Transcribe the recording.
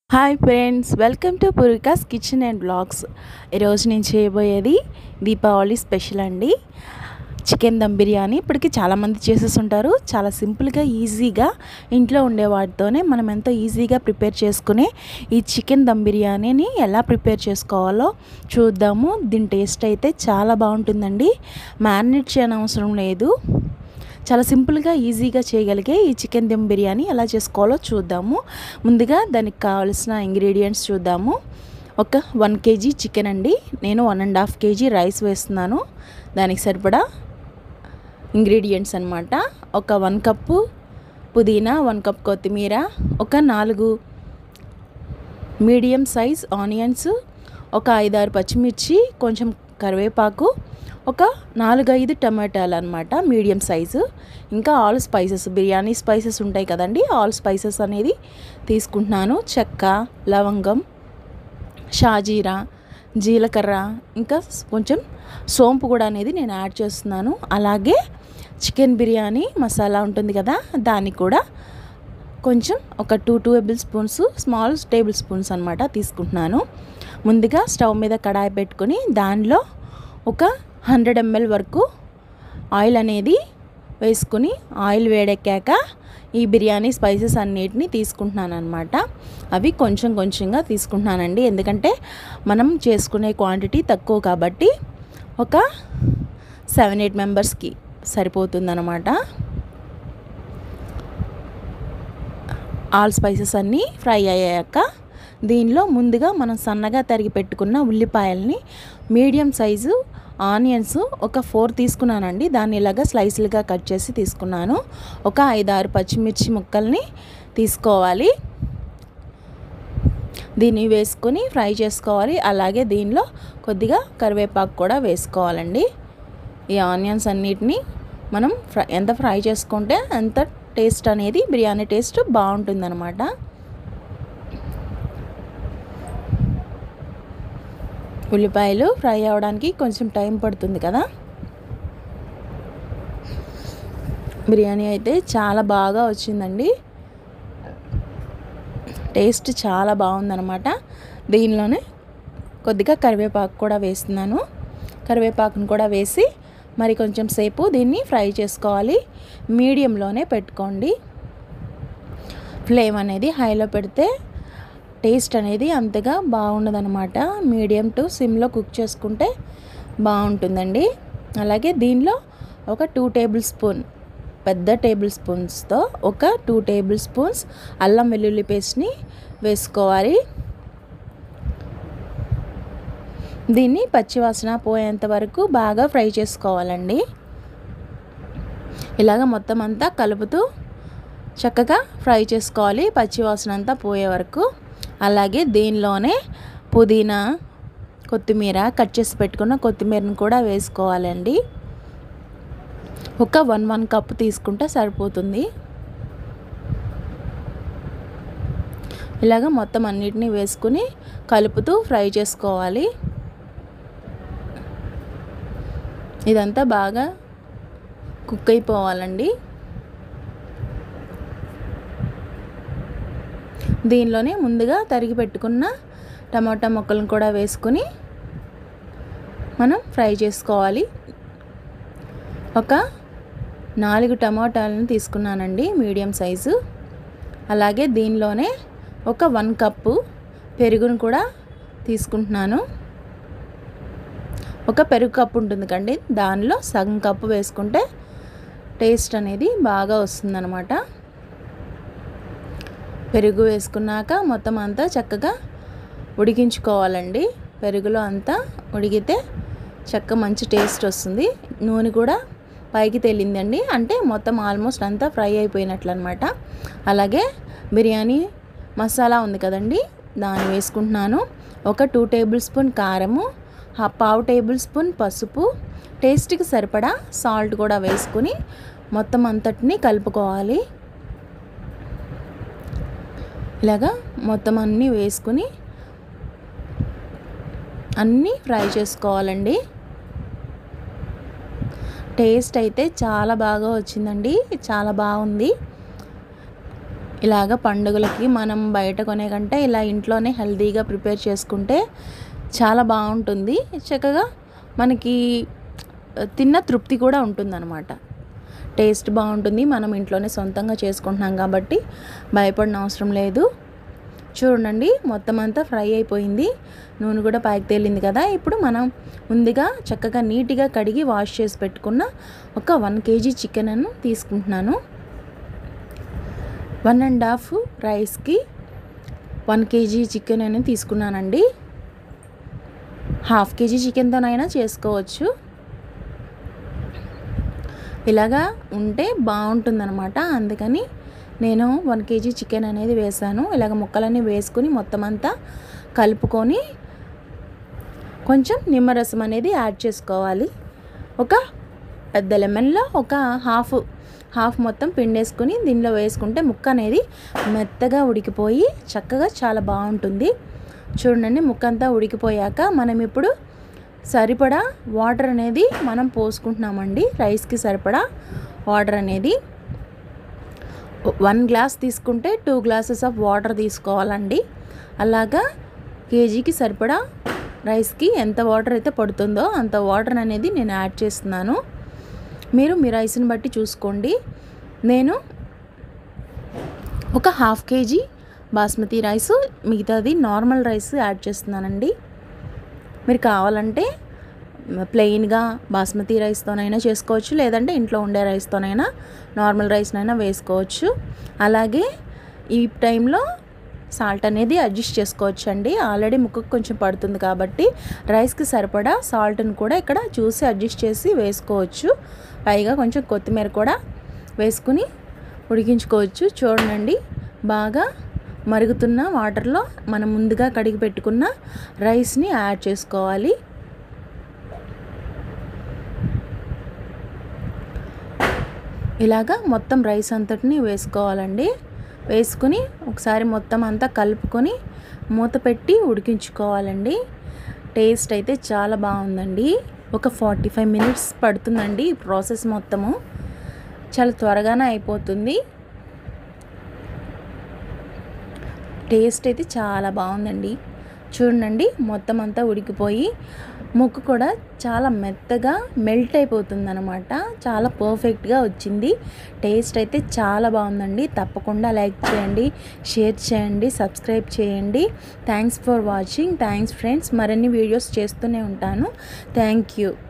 hi friends welcome to Poorvikas kitchen and blogs ఈరోజు నేను చేయబోయేది దీపావళి స్పెషల్ అండి చికెన్ దమ్ బిర్యానీ ఇప్పటికి చాలామంది చేసేస్తుంటారు చాలా సింపుల్గా ఈజీగా ఇంట్లో ఉండే వాటితోనే మనం ఎంతో ఈజీగా ప్రిపేర్ చేసుకునే ఈ చికెన్ దమ్ బిర్యానీని ఎలా ప్రిపేర్ చేసుకోవాలో చూద్దాము దీని టేస్ట్ అయితే చాలా బాగుంటుందండి మ్యారినేట్ చేయనవసరం లేదు చాలా సింపుల్గా ఈజీగా చేయగలిగే ఈ చికెన్ దమ్ బిర్యానీ ఎలా చేసుకోవాలో చూద్దాము ముందుగా దానికి కావాల్సిన ఇంగ్రీడియంట్స్ చూద్దాము ఒక వన్ కేజీ చికెన్ అండి నేను one and half KG rice వేస్తున్నాను దానికి సరిపడా ఇంగ్రీడియంట్స్ అనమాట ఒక వన్ కప్పు పుదీనా వన్ కప్ కొత్తిమీర ఒక నాలుగు మీడియం సైజ్ ఆనియన్స్ ఒక ఐదారు పచ్చిమిర్చి కొంచెం కరివేపాకు ఒక నాలుగైదు టమాటాలు అనమాట మీడియం సైజు ఇంకా ఆల్ స్పైసెస్ బిర్యానీ స్పైసెస్ ఉంటాయి కదండి ఆల్ స్పైసెస్ అనేది తీసుకుంటున్నాను చెక్క లవంగం షాజీరా జీలకర్ర ఇంకా కొంచెం సోంపు కూడా అనేది నేను యాడ్ చేస్తున్నాను అలాగే చికెన్ బిర్యానీ మసాలా ఉంటుంది కదా దాన్ని కూడా కొంచెం ఒక two tablespoons small tablespoons అనమాట తీసుకుంటున్నాను ముందుగా స్టవ్ మీద కడాయి పెట్టుకొని దానిలో ఒక హండ్రెడ్ ఎంఎల్ వరకు ఆయిల్ అనేది వేసుకుని ఆయిల్ వేడెక్కాక ఈ బిర్యానీ స్పైసెస్ అన్నిటిని తీసుకుంటున్నాను అనమాట అవి కొంచెం కొంచెంగా తీసుకుంటున్నానండి ఎందుకంటే మనం చేసుకునే క్వాంటిటీ తక్కువ కాబట్టి ఒక సెవెన్ ఎయిట్ మెంబర్స్కి సరిపోతుందన్నమాట ఆల్ స్పైసెస్ అన్నీ ఫ్రై అయ్యాక దీనిలో ముందుగా మనం సన్నగా తరిగి పెట్టుకున్న ఉల్లిపాయల్ని మీడియం సైజు ఆనియన్స్ ఒక ఫోర్ తీసుకున్నానండి దాన్ని ఇలాగా స్లైస్లుగా కట్ చేసి తీసుకున్నాను ఒక ఐదారు పచ్చిమిర్చి ముక్కల్ని తీసుకోవాలి దీన్ని వేసుకొని ఫ్రై చేసుకోవాలి అలాగే దీనిలో కొద్దిగా కరివేపాకు కూడా వేసుకోవాలండి ఈ ఆనియన్స్ అన్నిటినీ మనం ఫ్రై ఎంత ఫ్రై చేసుకుంటే అంత టేస్ట్ అనేది బిర్యానీ టేస్ట్ బాగుంటుందన్నమాట ఉల్లిపాయలు ఫ్రై అవ్వడానికి కొంచెం టైం పడుతుంది కదా బిర్యానీ అయితే చాలా బాగా వచ్చిందండి టేస్ట్ చాలా బాగుందన్నమాట దీనిలోనే కొద్దిగా కరివేపాకు కూడా వేస్తున్నాను కరివేపాకును కూడా వేసి మరి కొంచెం సేపు దీన్ని ఫ్రై చేసుకోవాలి మీడియంలోనే పెట్టుకోండి ఫ్లేమ్ అనేది హైలో పెడితే టేస్ట్ అనేది అంతగా బాగుండదనమాట మీడియం టు సిమ్లో కుక్ చేసుకుంటే బాగుంటుందండి అలాగే దీనిలో ఒక టూ టేబుల్ స్పూన్ పెద్ద టేబుల్ స్పూన్స్తో ఒక టూ టేబుల్ స్పూన్స్ అల్లం వెల్లుల్లి పేస్ట్ని వేసుకోవాలి దీన్ని పచ్చివాసన పోయేంత వరకు బాగా ఫ్రై చేసుకోవాలండి ఇలాగ మొత్తం అంతా కలుపుతూ చక్కగా ఫ్రై చేసుకోవాలి పచ్చివాసన అంతా పోయే వరకు అలాగే దీనిలోనే పుదీనా కొత్తిమీర కట్ చేసి పెట్టుకున్న కొత్తిమీరను కూడా వేసుకోవాలండి ఒక వన్ వన్ కప్ తీసుకుంటే సరిపోతుంది ఇలాగ మొత్తం అన్నిటినీ వేసుకుని కలుపుతూ ఫ్రై చేసుకోవాలి ఇదంతా బాగా కుక్ అయిపోవాలండి దీనిలోనే ముందుగా తరిగి పెట్టుకున్న టమాటా ముక్కలను కూడా వేసుకొని మనం ఫ్రై చేసుకోవాలి ఒక నాలుగు టమాటాలను తీసుకున్నానండి మీడియం సైజు అలాగే దీనిలోనే ఒక వన్ కప్పు పెరుగును కూడా తీసుకుంటున్నాను ఒక పెరుగు కప్పు ఉంటుంది కండి దానిలో సగం కప్పు వేసుకుంటే టేస్ట్ అనేది బాగా వస్తుందన్నమాట పెరుగు వేసుకున్నాక మొత్తం అంతా చక్కగా ఉడికించుకోవాలండి పెరుగులో అంతా ఉడికితే చక్క మంచి టేస్ట్ వస్తుంది నూనె కూడా పైకి తేలిందండి అంటే మొత్తం ఆల్మోస్ట్ అంతా ఫ్రై అయిపోయినట్లు అనమాట అలాగే బిర్యానీ మసాలా ఉంది కదండి దాన్ని వేసుకుంటున్నాను ఒక టూ టేబుల్ స్పూన్ కారము పావు టేబుల్ స్పూన్ పసుపు టేస్ట్కి సరిపడా సాల్ట్ కూడా వేసుకుని మొత్తం అంతటిని కలుపుకోవాలి ఇలాగా మొత్తం అన్నీ వేసుకుని అన్నీ ఫ్రై చేసుకోవాలండి టేస్ట్ అయితే చాలా బాగా వచ్చిందండి చాలా బాగుంది ఇలాగ పండుగలకి మనం బయట కొనే కంటే ఇలా ఇంట్లోనే హెల్తీగా ప్రిపేర్ చేసుకుంటే చాలా బాగుంటుంది చక్కగా మనకి తిన్న తృప్తి కూడా ఉంటుందన్నమాట టేస్ట్ బాగుంటుంది మనం ఇంట్లోనే సొంతంగా చేసుకుంటున్నాం కాబట్టి భయపడిన అవసరం లేదు చూడండి మొత్తం అంతా ఫ్రై అయిపోయింది నూనె కూడా పైకి తేలింది కదా ఇప్పుడు మనం ముందుగా చక్కగా నీట్గా కడిగి వాష్ చేసి పెట్టుకున్న ఒక వన్ కేజీ చికెన్ అను తీసుకుంటున్నాను వన్ అండ్ హాఫ్ రైస్కి వన్ కేజీ చికెన్ అని తీసుకున్నానండి హాఫ్ కేజీ చికెన్తోనైనా చేసుకోవచ్చు ఇలాగా ఉంటే బాగుంటుందన్నమాట అందుకని నేను వన్ కేజీ చికెన్ అనేది వేసాను ఇలాగ ముక్కలన్నీ వేసుకుని మొత్తం అంతా కలుపుకొని కొంచెం నిమ్మరసం అనేది యాడ్ చేసుకోవాలి ఒక పెద్ద లెమన్లో ఒక హాఫ్ హాఫ్ మొత్తం పిండేసుకుని దీనిలో వేసుకుంటే ముక్క అనేది మెత్తగా ఉడికిపోయి చక్కగా చాలా బాగుంటుంది చూడండి ముక్క అంతా ఉడికిపోయాక మనం ఇప్పుడు సరిపడా వాటర్ అనేది మనం పోసుకుంటున్నామండి రైస్కి సరిపడా వాటర్ అనేది వన్ గ్లాస్ తీసుకుంటే టూ గ్లాసెస్ ఆఫ్ వాటర్ తీసుకోవాలండి అలాగా కేజీకి సరిపడా రైస్కి ఎంత వాటర్ అయితే పడుతుందో అంత వాటర్ అనేది నేను యాడ్ చేస్తున్నాను మీరు మీ రైస్ని బట్టి చూసుకోండి నేను ఒక హాఫ్ కేజీ బాస్మతి రైస్ మిగతాది నార్మల్ రైస్ యాడ్ చేస్తున్నానండి మీరు కావాలంటే ప్లెయిన్గా బాస్మతి రైస్తోనైనా చేసుకోవచ్చు లేదంటే ఇంట్లో ఉండే రైస్తోనైనా నార్మల్ రైస్నైనా వేసుకోవచ్చు అలాగే ఈ టైంలో సాల్ట్ అనేది అడ్జస్ట్ చేసుకోవచ్చు అండి ఆల్రెడీ ముక్కకు కొంచెం పడుతుంది కాబట్టి రైస్కి సరిపడా సాల్ట్ని కూడా ఇక్కడ చూసి అడ్జస్ట్ చేసి వేసుకోవచ్చు పైగా కొంచెం కొత్తిమీర కూడా వేసుకుని ఉడికించుకోవచ్చు చూడండి బాగా మరుగుతున్న వాటర్లో మనం ముందుగా కడిగి పెట్టుకున్న రైస్ని యాడ్ చేసుకోవాలి ఇలాగా మొత్తం రైస్ అంతటిని వేసుకోవాలండి వేసుకుని ఒకసారి మొత్తం అంతా కలుపుకొని మూత పెట్టి ఉడికించుకోవాలండి టేస్ట్ అయితే చాలా బాగుందండి ఒక ఫార్టీ ఫైవ్ మినిట్స్ పడుతుందండి ఈ ప్రాసెస్ మొత్తము చాలా త్వరగానే అయిపోతుంది టేస్ట్ అయితే చాలా బాగుందండి చూడండి మొత్తం అంతా ఉడికిపోయి ముక్కు కూడా చాలా మెత్తగా మెల్ట్ అయిపోతుంది అనమాట చాలా పర్ఫెక్ట్గా వచ్చింది టేస్ట్ అయితే చాలా బాగుందండి తప్పకుండా లైక్ చేయండి షేర్ చేయండి సబ్స్క్రైబ్ చేయండి thanks for watching thanks friends మరిన్ని వీడియోస్ చేస్తూనే ఉంటాను థ్యాంక్ యూ